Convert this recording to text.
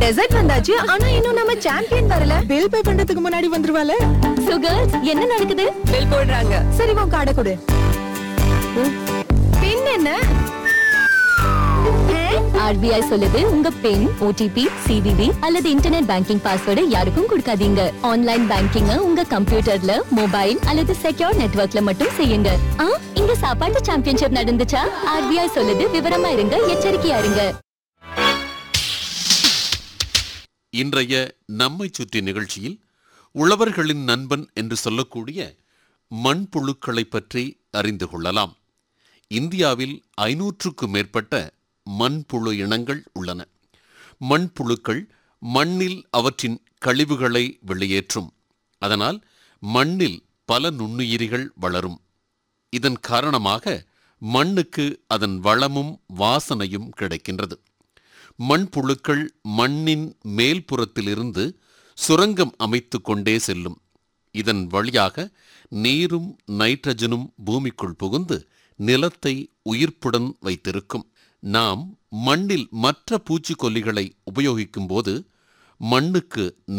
dessert வந்தாச்சு ஆனா இன்னும் நம்ம சாம்பியன் வரல பில் பே பண்றதுக்கு முன்னாடி வந்துருவால சோ கேர்ள்ஸ் என்ன நடக்குது பில் போடுறாங்க சரி உன் கார்டை கொடு பின் என்ன ஆர்பிஐ சொல்லுது உங்க பின் ஓடிபி சிவிவி அல்லது இன்டர்நெட் பேங்கிங் பாஸ்வேர்டை யாருக்கும் கொடுக்காதீங்க ஆன்லைன் பேங்கிங்க உங்க கம்ப்யூட்டர்ல மொபைல் அல்லது செக்யூர் நெட்வொர்க்ல மட்டும் செய்யுங்க ஆ, இங்க சாப்பாட்டு சாம்பியன்ஷிப் நடந்துச்சா ஆர்பிஐ சொல்லுது விவரமா இருங்க எச்சரிக்கையா இருங்க இன்றைய நம்மை சுற்றி நிகழ்ச்சியில் உழவர்களின் நண்பன் என்று சொல்லக்கூடிய மண்புழுக்களை பற்றி அறிந்து கொள்ளலாம் இந்தியாவில் ஐநூற்றுக்கும் மேற்பட்ட மண்புழு இனங்கள் உள்ளன மண்புழுக்கள் மண்ணில் அவற்றின் கழிவுகளை வெளியேற்றும் அதனால் மண்ணில் பல நுண்ணுயிரிகள் வளரும் இதன் காரணமாக மண்ணுக்கு அதன் வளமும் வாசனையும் கிடைக்கின்றது மண்புழுக்கள் மண்ணின் மேல்புறத்திலிருந்து சுரங்கம் அமைத்து கொண்டே செல்லும் இதன் வழியாக நீரும் நைட்ரஜனும் பூமிக்குள் புகுந்து நிலத்தை உயிர்ப்புடன் வைத்திருக்கும் நாம் மண்ணில் மற்ற பூச்சிக்கொல்லிகளை உபயோகிக்கும் போது மண்ணுக்கு